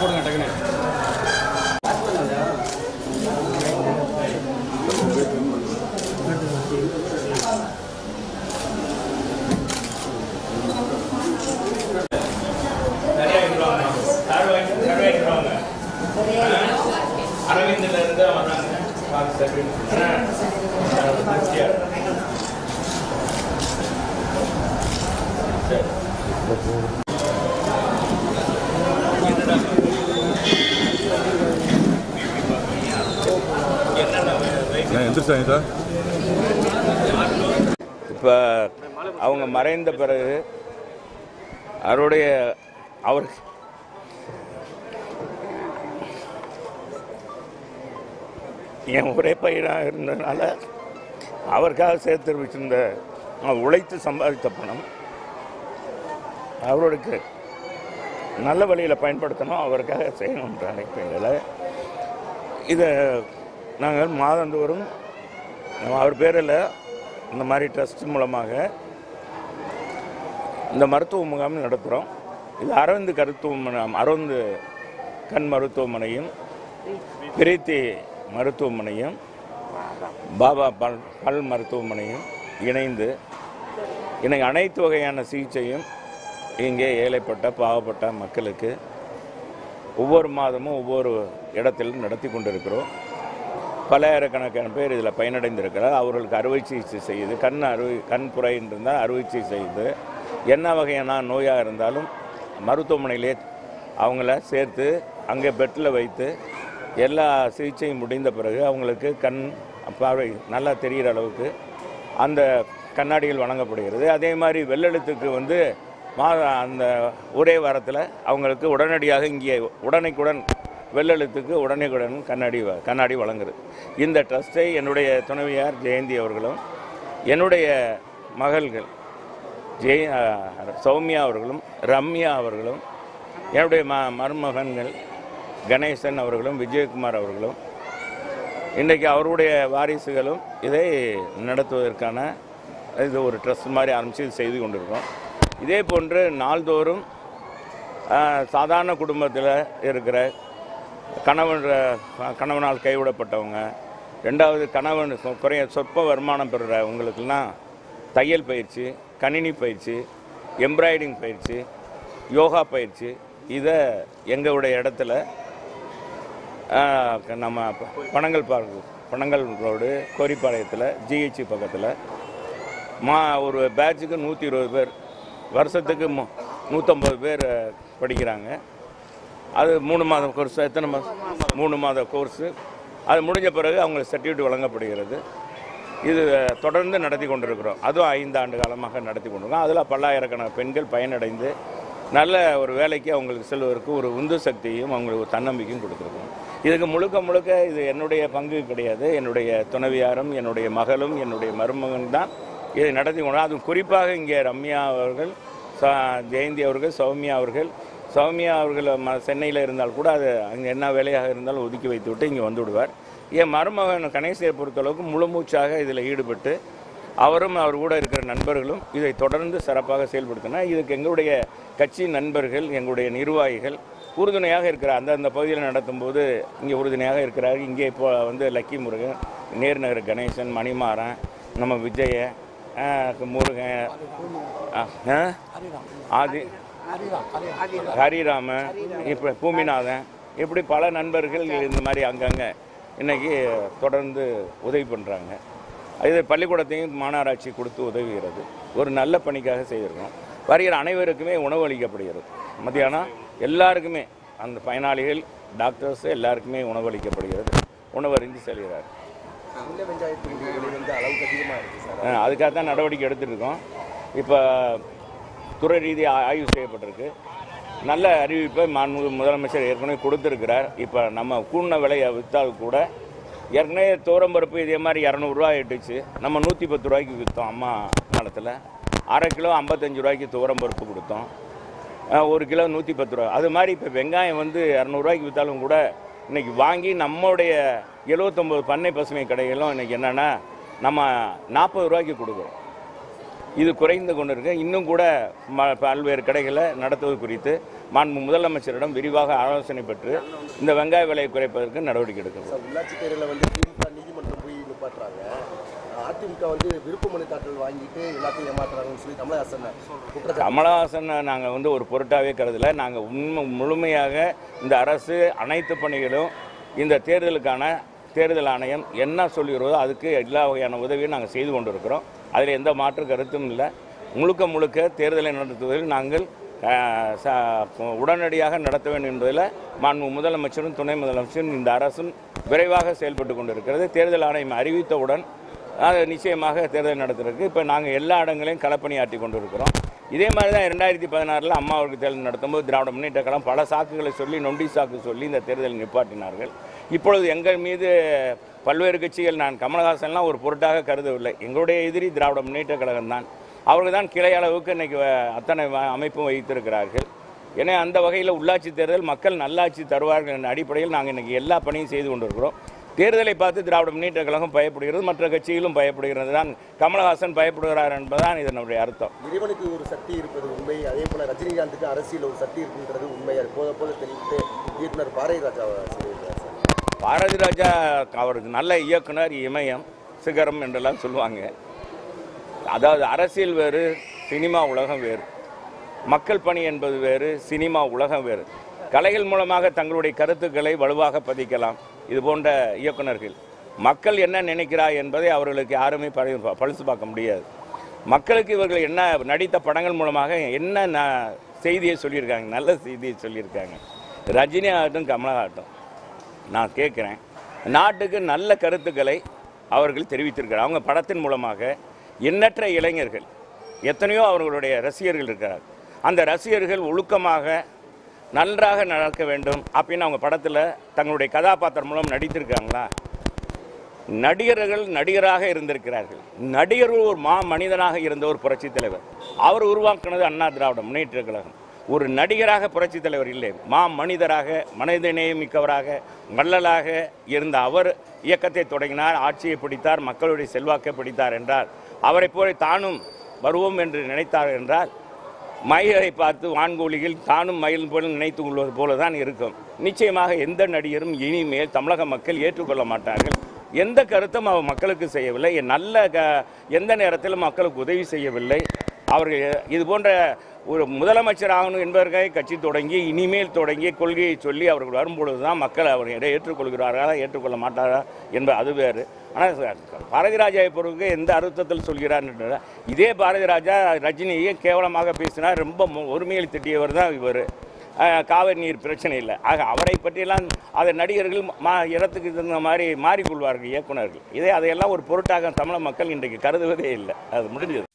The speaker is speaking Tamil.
போடுங்க டக்குனு அரவிந்தில் இருந்து வர்றாங்க பார்த்து சரி. ஆ, திருப்தியா இருக்கு. சரி. எந்திரிச்சாங்க சார் இப்போ அவங்க மறைந்த பிறகு அவருடைய அவர் என் ஒரே பையனாக இருந்ததுனால அவருக்காக சேர்த்து வச்சிருந்த அவர் உழைத்து சம்பாதித்த பணம் அவருக்கு நல்ல வழியில் பயன்படுத்தணும் அவருக்காக செய்யணுன்ற நினைப்பீங்கள இதை நாங்கள் மாதந்தோறும் அவர் பேரில் இந்த மாதிரி ட்ரஸ்ட் மூலமாக இந்த மருத்துவ முகாம் நடத்துகிறோம் இது அரவிந்த் கருத்துவமனை அரவிந்த் கண் மருத்துவமனையும் பிரீத்தி மருத்துவமனையும் பாபா பல் பல் மருத்துவமனையும் இணைந்து இன்னைக்கு அனைத்து வகையான சிகிச்சையும் இங்கே ஏழைப்பட்ட பாவப்பட்ட மக்களுக்கு ஒவ்வொரு மாதமும் ஒவ்வொரு இடத்திலும் நடத்தி கொண்டிருக்கிறோம் பல்லாயிரக்கணக்கான பேர் இதில் பயனடைந்திருக்கிறார் அவர்களுக்கு அறுவை சிகிச்சை செய்து கண் அறுவை கண் புரை இருந்தால் அறுவை சிகிச்சை செய்து என்ன வகையான நோயாக இருந்தாலும் மருத்துவமனையிலே அவங்கள சேர்த்து அங்கே பெட்டில் வைத்து எல்லா சிகிச்சையும் முடிந்த பிறகு அவங்களுக்கு கண் பார்வை நல்லா தெரிகிற அளவுக்கு அந்த கண்ணாடிகள் வழங்கப்படுகிறது அதே மாதிரி வெள்ளெழுத்துக்கு வந்து மா அந்த ஒரே வாரத்தில் அவங்களுக்கு உடனடியாக இங்கே உடனுக்குடன் வெள்ளெழுத்துக்கு உடனுக்குடன் கண்ணாடி வ- கண்ணாடி வழங்குது இந்த ட்ரஸ்ட்டை என்னுடைய துணைவியார் ஜெயந்தி அவர்களும் என்னுடைய மகள்கள் ஜெய் அஹ், சௌமியா அவர்களும் ரம்யா அவர்களும் என்னுடைய ம மருமகன்கள் கணேசன் அவர்களும் விஜயகுமார் அவர்களும் இன்றைக்கு அவருடைய வாரிசுகளும் இதை நடத்துவதற்கான இது ஒரு ட்ரஸ்ட் மாதிரி ஆரம்பித்து இது செய்து கொண்டிருக்கோம் இதே போன்று நாள்தோறும் ஆஹ், சாதாரண குடும்பத்தில் இருக்கிற கணவன் கணவனால் கைவிடப்பட்டவங்க ரெண்டாவது கணவன் சொ- குறைய சொற்ப வருமானம் பெறுற உங்களுக்கெல்லாம் தையல் பயிற்சி கணினி பயிற்சி எம்ப்ராய்டிங் பயிற்சி யோகா பயிற்சி இதை எங்களுடைய இடத்துல ஆஹ், நம்ம ப- பனங்கல் பார்க் பனங்கல் ரோடு கோரிப்பாளையத்தில் ஜிஹெச் பக்கத்தில் மா ஒரு பேட்சுக்கு நூற்றி இருபது பேர் வருஷத்துக்கு மு நூற்றம்பது பேர் அஹ், படிக்கிறாங்க அது மூணு மாத கோர்ஸ் எத்தனை மாதம் மூணு மாத கோர்ஸு அது முடிஞ்ச பிறகு அவங்களுக்கு சர்டிஃபிகேட் வழங்கப்படுகிறது இது அஹ், தொடர்ந்து நடத்தி கொண்டிருக்கிறோம் அதுவும் ஐந்து ஆண்டு காலமாக நடத்தி கொண்டிருக்கோம் அதில் பல்லாயிரக்கணக்கான பெண்கள் பயனடைந்து நல்ல ஒரு வேலைக்கு அவங்களுக்கு செல்வதற்கு ஒரு உந்து சக்தியும் அவங்களுக்கு ஒரு தன்னம்பிக்கையும் கொடுத்துருக்கோம் இதுக்கு முழுக்க முழுக்க இது என்னுடைய பங்கு கிடையாது என்னுடைய துணைவியாரும் என்னுடைய மகளும் என்னுடைய மருமகன் தான் இதை நடத்தி கொண்டு அதுவும் குறிப்பாக இங்கே ரம்யா அவர்கள் ச- ஜெயந்தி அவர்கள் சௌமியா அவர்கள் சௌமியா அவர்கள் ம சென்னையில் இருந்தால் கூட அது அங்கே என்ன வேலையாக இருந்தாலும் ஒதுக்கி வைத்து விட்டு இங்கே வந்து விடுவார் என் மருமகன் கணேசையை பொறுத்தளவுக்கு முழுமூச்சாக இதில் ஈடுபட்டு அவரும் அவர் கூட இருக்கிற நண்பர்களும் இதை தொடர்ந்து சிறப்பாக செயல்படுத்தினா இதுக்கு எங்களுடைய கட்சி நண்பர்கள் எங்களுடைய நிர்வாகிகள் உறுதுணையாக இருக்கிறார் அந்தந்த பகுதியில் நடத்தும்போது இங்கே உறுதுணையாக இருக்கிறார் இங்கே இப்போ வந்து லக்கி முருகன் நேர்நகர் கணேசன் மணிமாறன் நம்ம விஜய ஆஹ், முருகன் ஆஹ், ஆஹ்? ஆதி ஹரிராமன் இப்போ பூமிநாதன் இப்படி பல நண்பர்கள் இந்த மாதிரி அங்கங்கே இன்னைக்கு தொடர்ந்து உதவி பண்ணுறாங்க இது பள்ளிக்கூடத்தையும் மாநகராட்சி கொடுத்து உதவுகிறது ஒரு நல்ல பணிக்காக செய்திருக்கோம் வருகிற அனைவருக்குமே உணவு அளிக்கப்படுகிறது மத்தியானம் எல்லாருக்குமே அந்த பயனாளிகள் டாக்டர்ஸ் எல்லாருக்குமே உணவு அளிக்கப்படுகிறது உணவு அறிந்து செல்கிறார் முல்லை பஞ்சாயத்து விதிகள் வந்து அளவுக்கு அதிகமாக இருக்குது சார் அஹ் அதுக்காக தான் நடவடிக்கை எடுத்துட்டு இருக்கோம் இப்போ துறை ரீதியாக ஆய்வு செய்யப்பட்டிருக்கு நல்ல அறிவிப்பை மாண்பு முதலமைச்சர் ஏற்கனவே கொடுத்துருக்கிறார் இப்போ நம்ம கூண்ண விலையை விற்றால் கூட ஏற்கனவே தோரம்பருப்பு இதே மாதிரி இரநூறுவா ஆயிட்டுச்சு நம்ம நூற்றி பத்து ரூபாய்க்கு விற்றோம் அம்மா காலத்தில் அரை கிலோ ஐம்பத்தஞ்சு ரூபாய்க்கு துவரம்பருப்பு கொடுத்தோம் அஹ் ஒரு கிலோ நூற்றி பத்து ரூபா அது மாதிரி இப்போ வெங்காயம் வந்து இரநூறுவாய்க்கு விற்றாலும் கூட இன்னைக்கு வாங்கி நம்மளுடைய எழுவத்தொம்பது பண்ணை பசுமை கடைகளும் இன்னைக்கு என்னென்னா நம்ம நாற்பது ரூபாய்க்கு கொடுக்குறோம் இது குறைந்து கொண்டு இருக்கு இன்னும் கூட ம பல்வேறு கடைகளை நடத்துவது குறித்து மாண்பு முதலமைச்சரிடம் விரிவாக ஆலோசனை பெற்று இந்த வெங்காய விலையை குறைப்பதற்கு நடவடிக்கை எடுக்கிறோம் சார் உள்ளாட்சி தேர்தலில் வந்து திமுக நீதிமன்றம் போய் நிப்பாட்டுறாங்க அதிமுக வந்து விருப்ப மனு தாக்கல் வாங்கிட்டு எல்லாத்தையும் ஏமாத்துறாங்கன்னு சொல்லி கமலஹாசன் குற்றச்சாட்டு கமலஹாசன் நாங்கள் வந்து ஒரு பொருட்டாவே கருதல நாங்கள் உண்மை முழுமையாக இந்த அரசு அனைத்து பணிகளும் இந்த தேர்தலுக்கான தேர்தல் ஆணையம் என்ன சொல்கிறதோ அதுக்கு எல்லா வகையான உதவியும் நாங்கள் செய்து கொண்டிருக்கிறோம் அதில் எந்த மாற்று கருத்தும் இல்லை முழுக்க முழுக்க தேர்தலை நடத்துவதில் நாங்கள் அஹ், ச- உடனடியாக நடத்த வேண்டும் என்பதில் மாண்பு முதலமைச்சரும் துணை முதலமைச்சரும் இந்த அரசும் விரைவாக செயல்பட்டு கொண்டிருக்கிறது தேர்தல் ஆணையம் அறிவித்தவுடன் அது நிச்சயமாக தேர்தல் நடத்துறதுக்கு இப்போ நாங்கள் எல்லா இடங்களையும் களப்பணியாற்றி கொண்டு இருக்கிறோம் இதே மாதிரி தான் ரெண்டாயிரத்தி பதினாறில் அம்மா அவருக்கு தேர்தல் நடத்தும்போது திராவிட முன்னேற்ற கழகம் பல சாக்குகளை சொல்லி நொண்டி சாக்கு சொல்லி இந்த தேர்தலை நிப்பாட்டினார்கள் இப்பொழுது எங்கள் மீது பல்வேறு கட்சிகள் நான் கமலஹாசன்லாம் ஒரு பொருட்டாக கருதவில்லை எங்களுடைய எதிரி திராவிட முன்னேற்ற கழகம் தான் அவர்கள் தான் கிளை அளவுக்கு இன்னைக்கு வ- அத்தனை வ- அமைப்பும் வைத்திருக்கிறார்கள் ஏன்னா அந்த வகையில் உள்ளாட்சி தேர்தல் மக்கள் நல்லாட்சி தருவார்கள் என்ற அடிப்படையில் நாங்கள் இன்னைக்கு எல்லா பணியும் செய்து கொண்டிருக்கிறோம் தேர்தலை பார்த்து திராவிட முன்னேற்ற கழகம் பயப்படுகிறது மற்ற கட்சிகளும் பயப்படுகிறது தான் கமலஹாசன் பயப்படுகிறார் என்பதுதான் இதனுடைய அர்த்தம் இறைவனுக்கு ஒரு சக்தி இருப்பது உண்மை அதே போல ரஜினிகாந்துக்கு அரசியல் ஒரு சக்தி இருக்குன்றது உண்மை அது போத போல தெரிவித்து இயக்குனர் பாரதி ராஜா சொல்லியிருக்கிறார் சார் பாரதி ராஜா அவருக்கு நல்ல இயக்குனர் இமயம் சிகரம் என்றெல்லாம் சொல்லுவாங்க அதாவது அரசியல் வேறு சினிமா உலகம் வேறு மக்கள் பணி என்பது வேறு சினிமா உலகம் வேறு கலைகள் மூலமாக தங்களுடைய கருத்துக்களை வலுவாக பதிக்கலாம் இது போன்ற இயக்குனர்கள் மக்கள் என்ன நினைக்கிறார் என்பதை அவர்களுக்கு யாருமே பழி- பழுசு பார்க்க முடியாது மக்களுக்கு இவர்கள் என்ன நடித்த படங்கள் மூலமாக என்ன ந- செய்தியை சொல்லியிருக்காங்க நல்ல செய்தியை சொல்லியிருக்காங்க ரஜினி ஆகட்டும் கமலா ஆகட்டும் நான் கேட்குறேன் நாட்டுக்கு நல்ல கருத்துக்களை அவர்கள் தெரிவித்திருக்கிறார் அவங்க படத்தின் மூலமாக எண்ணற்ற இளைஞர்கள் எத்தனையோ அவர்களுடைய ரசிகர்கள் இருக்கிறார் அந்த ரசிகர்கள் ஒழுக்கமாக நன்றாக நடக்க வேண்டும் அப்படின்னு அவங்க படத்தில் தங்களுடைய கதாபாத்திரம் மூலம் நடித்திருக்காங்களா நடிகர்கள் நடிகராக இருந்திருக்கிறார்கள் நடிகர்கள் ஒரு மா மனிதனாக இருந்த ஒரு புரட்சி தலைவர் அவர் உருவாக்குனது அண்ணா திராவிட முன்னேற்ற கழகம் ஒரு நடிகராக புரட்சி தலைவர் இல்லை மா மனிதராக மனிதநேயம் மிக்கவராக வள்ளலாக இருந்த அவர் இயக்கத்தை தொடங்கினார் ஆட்சியை பிடித்தார் மக்களுடைய செல்வாக்கை பிடித்தார் என்றார் அவரைப் போல தானும் வருவோம் என்று நினைத்தார் என்றால் மயிலை பார்த்து வான்கோழிகள் தானும் மயில் போல நினைத்து கொள்வது போல தான் இருக்கும் நிச்சயமாக எந்த நடிகரும் இனிமேல் தமிழக மக்கள் ஏற்றுக்கொள்ள மாட்டார்கள் எந்த கருத்தும் அவர் மக்களுக்கு செய்யவில்லை நல்ல க எந்த நேரத்திலும் மக்களுக்கு உதவி செய்யவில்லை அவர்கள் இது போன்ற ஒரு முதலமைச்சர் ஆகணும் என்பதற்காக கட்சி தொடங்கி இனிமேல் தொடங்கி கொள்கையை சொல்லி அவர்கள் வரும்பொழுது தான் மக்கள் அவர்களை ஏற்றுக்கொள்கிறார்களா ஏற்றுக்கொள்ள மாட்டாரா என்பது அது வேறு ஆனால் பாரதி ராஜாவை பொறுக்கு எந்த அர்த்தத்தில் சொல்கிறார் இதே பாரதி ராஜா ரஜினியை கேவலமாக பேசினார் ரொம்ப மு- ஒருமையில் திட்டியவர் தான் இவர் காவிரி நீர் பிரச்சனை இல்லை ஆக அவரை பற்றியெல்லாம் அதை நடிகர்கள் மா இடத்துக்கு தகுந்த மாதிரி மாறிக்கொள்வார்கள் இயக்குனர்கள் இதே அதையெல்லாம் ஒரு பொருட்டாக தமிழக மக்கள் இன்றைக்கு கருதுவதே இல்லை அது முடிஞ்சது